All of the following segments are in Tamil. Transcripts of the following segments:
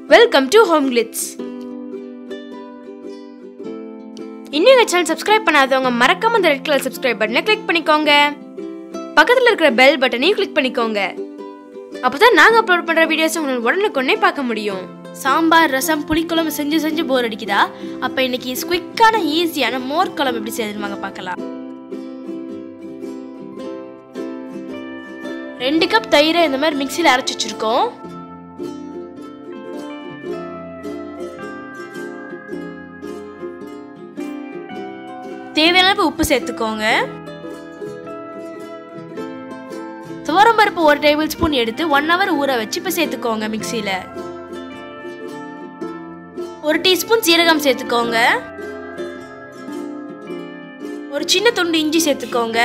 வெல்கம் டு ஹோம் கிளிட்ஸ் இன்னும் எங்கள் சேனல் சப்ஸ்கிரைப் பண்ணாதவங்க மறக்காம அந்த ரெட் கலர் சப்ஸ்கிரைப் பட்டனை கிளிக் பண்ணிக்கோங்க பக்கத்தில் இருக்கிற பெல் பட்டனையும் கிளிக் பண்ணிக்கோங்க அப்பதான் நாங்கள் அப்லோட் பண்ணுற வீடியோஸ் உங்களுக்கு உடனுக்குடனே பார்க்க முடியும் சாம்பார் ரசம் புளிக்குழம்பு செஞ்சு செஞ்சு போர் அடிக்குதா அப்போ இன்னைக்கு குவிக்கான ஈஸியான மோர் குழம்பு எப்படி செய்யணும் வாங்க பார்க்கலாம் ரெண்டு கப் தயிரை இந்த மாதிரி மிக்சியில் அரைச்சி வச்சிருக்கோம் தேவையான அளவு உப்பு சேர்த்துக்கோங்க துவரம்பருப்பு ஒரு டேபிள் ஸ்பூன் எடுத்து ஒன் ஹவர் ஊற வச்சு இப்போ சேர்த்துக்கோங்க மிக்சியில் ஒரு டீஸ்பூன் சீரகம் சேர்த்துக்கோங்க ஒரு சின்ன துண்டு இஞ்சி சேர்த்துக்கோங்க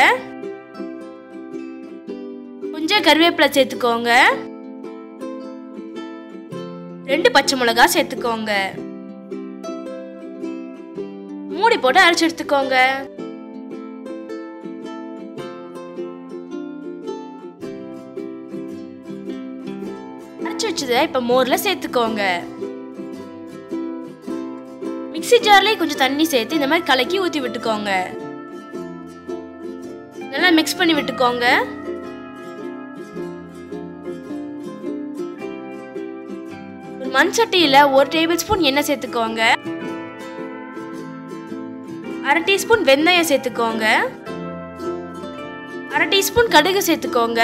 கொஞ்சம் கருவேப்பிலை சேர்த்துக்கோங்க ரெண்டு பச்சை மிளகா சேர்த்துக்கோங்க மூடி போட்டு அரைச்சு எடுத்துக்கோங்க அரைச்சு வச்சதை இப்ப மோர்ல சேர்த்துக்கோங்க மிக்ஸி ஜார்லயே கொஞ்சம் தண்ணி சேர்த்து இந்த மாதிரி கலக்கி ஊத்தி விட்டுக்கோங்க நல்லா மிக்ஸ் பண்ணி விட்டுக்கோங்க ஒரு மண் சட்டியில ஒரு டேபிள் ஸ்பூன் எண்ணெய் சேர்த்துக்கோங்க அரை டீஸ்பூன் வெந்தயம் சேர்த்துக்கோங்க அரை டீஸ்பூன் கடுகு சேர்த்துக்கோங்க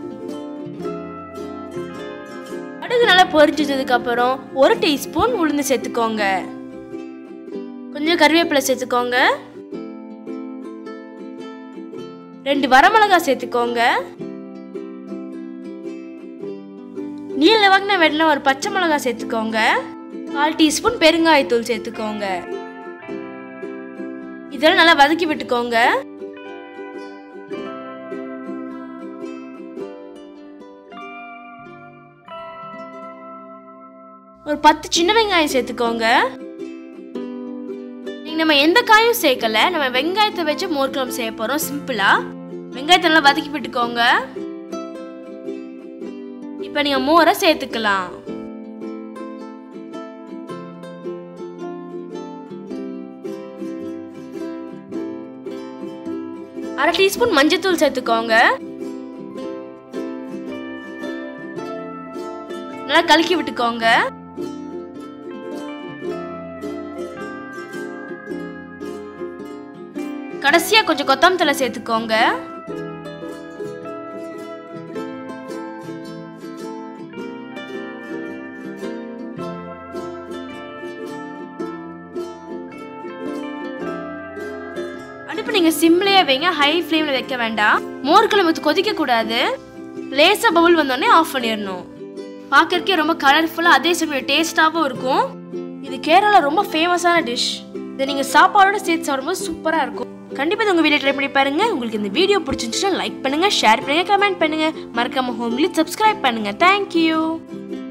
கடுகு நல்லா பொரிஞ்சதுக்கு அப்புறம் ஒரு டீஸ்பூன் உளுந்து சேர்த்துக்கோங்க கொஞ்சம் கருவேப்பிலை சேர்த்துக்கோங்க ரெண்டு வரமிளகாய் சேர்த்துக்கோங்க நீல வாங்கின வெள்ளம் ஒரு பச்சை மிளகாய் சேர்த்துக்கோங்க கால் டீஸ்பூன் பெருங்காயத்தூள் சேர்த்துக்கோங்க இதெல்லாம் நல்லா வதக்கி விட்டுக்கோங்க ஒரு பத்து சின்ன வெங்காயம் சேர்த்துக்கோங்க நீங்க நம்ம எந்த காயும் சேர்க்கல நம்ம வெங்காயத்தை வச்சு மோர் குழம்பு செய்ய போறோம் சிம்பிளா வெங்காயத்தை நல்லா வதக்கி விட்டுக்கோங்க இப்போ நீங்க மோரை சேர்த்துக்கலாம் அரை டீஸ்பூன் மஞ்சத்தூள் சேர்த்துக்கோங்க நல்லா கலக்கி விட்டுக்கோங்க கடைசியா கொஞ்சம் கொத்தமல்லி தலை சேர்த்துக்கோங்க அடுப்பு நீங்க சிம்லயே வைங்க ஹை ஃப்ளேம்ல வைக்க வேண்டாம் மோர் குழம்பு கொதிக்க கூடாது லேசா பவுல் வந்தோடனே ஆஃப் பண்ணிடணும் பார்க்கறக்கே ரொம்ப கலர்ஃபுல்லா அதே சமயம் டேஸ்டாவும் இருக்கும் இது கேரளா ரொம்ப ஃபேமஸான டிஷ் இதை நீங்க சாப்பாடோட சேர்த்து சாப்பிடும்போது சூப்பரா இருக்கும் கண்டிப்பா இது உங்க வீடியோ ட்ரை பண்ணி பாருங்க உங்களுக்கு இந்த வீடியோ பிடிச்சிருந்துச்சுன்னா லைக் பண்ணுங்க ஷேர் பண்ணுங்க கமெண்ட் பண்ணுங்க மறக்காம ஹோம்லி சப்ஸ்கிரைப் பண்ணுங்க தேங்க்யூ